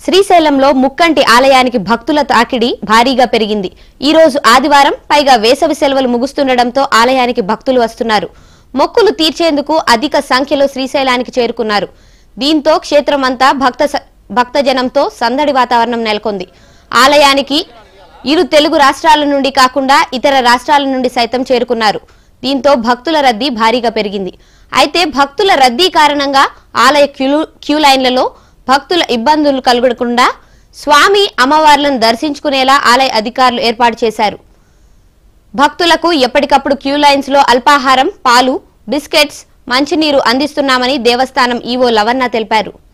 శ్రీశైలంలో ముక్కంటి ఆలయానికి భక్తుల తాకిడి భారీగా పెరిగింది ఈ రోజు ఆదివారం పైగా వేసవి సెలవులు ముగుస్తుండటంతో ఆలయానికి భక్తులు వస్తున్నారు మొక్కులు తీర్చేందుకు అధిక సంఖ్యలో శ్రీశైలానికి చేరుకున్నారు దీంతో క్షేత్రమంతా భక్త స- భక్తజనంతో సందడి వాతావరణం నెలకొంది ఆలయానికి ఇరు తెలుగు రాష్ట్రాల నుండి కాకుండా ఇతర రాష్ట్రాల నుండి సైతం చేరుకున్నారు దీంతో భక్తుల రద్దీ భారీగా పెరిగింది అయితే భక్తుల రద్దీ కారణంగా ఆలయ క్యూ క్యూ లైన్లలో భక్తుల ఇబ్బందులు కలగకుండా స్వామి అమ్మవార్లను దర్శించుకునేలా ఆలయ అధికారులు ఏర్పాటు చేశారు భక్తులకు ఎప్పటికప్పుడు క్యూ లైన్స్ లో అల్పాహారం పాలు బిస్కెట్స్ మంచినీరు అందిస్తున్నామని దేవస్థానం ఈవో లవన్న తెలిపారు